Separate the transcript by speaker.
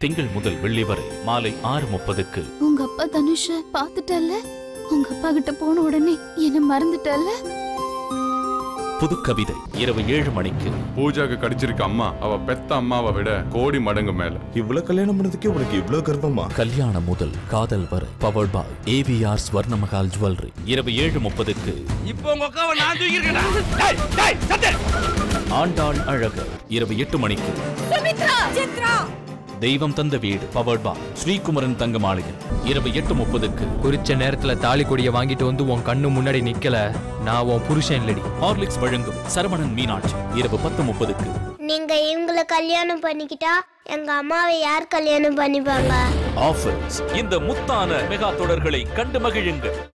Speaker 1: திங்கள் முதல் வெள்ளி வரை மாலை ஆறு முப்பதுக்கு
Speaker 2: உங்க அப்பா தனுஷ பாத்துட்டல்ல உங்க அப்பா கிட்ட போன உடனே என்ன மறந்துட்டல்ல
Speaker 1: புது கவிதை இரவு ஏழு மணிக்கு
Speaker 3: பூஜாக்கு கிடைச்சிருக்க அம்மா அவ பெத்த அம்மாவை விட கோடி மடங்கு மேல
Speaker 4: இவ்வளவு கல்யாணம் பண்ணதுக்கே உனக்கு இவ்வளவு கர்ப்பமா
Speaker 1: கல்யாணம் முதல் காதல் வரை powered by AVR Swarnamahal jewellery இரவு ஏழு முப்பதுக்கு
Speaker 5: இப்போ உங்க அக்காவை நான் தூக்கிருக்கேன்
Speaker 1: ஆண்டாள் அழகு இரவு எட்டு மணிக்கு தெய்வம் தந்த வீடு பவர்ட் பாய் ஸ்ரீகுமரன் தங்க மாளிகை இரவு எட்டு முப்பதுக்கு
Speaker 6: குறிச்ச நேரத்துல தாலி கொடிய வாங்கிட்டு வந்து உன் கண்ணு முன்னாடி நிக்கல நான் உன் புருஷன் இல்லடி
Speaker 1: ஹார்லிக்ஸ் வழங்கும் சரவணன் மீனாட்சி இரவு பத்து முப்பதுக்கு
Speaker 7: நீங்க இவங்களை கல்யாணம் பண்ணிக்கிட்டா எங்க அம்மாவை யார் கல்யாணம் பண்ணிப்பாங்க
Speaker 1: ஆஃபர்ஸ் இந்த முத்தான மெகா தொடர்களை கண்டு மகிழுங்கள்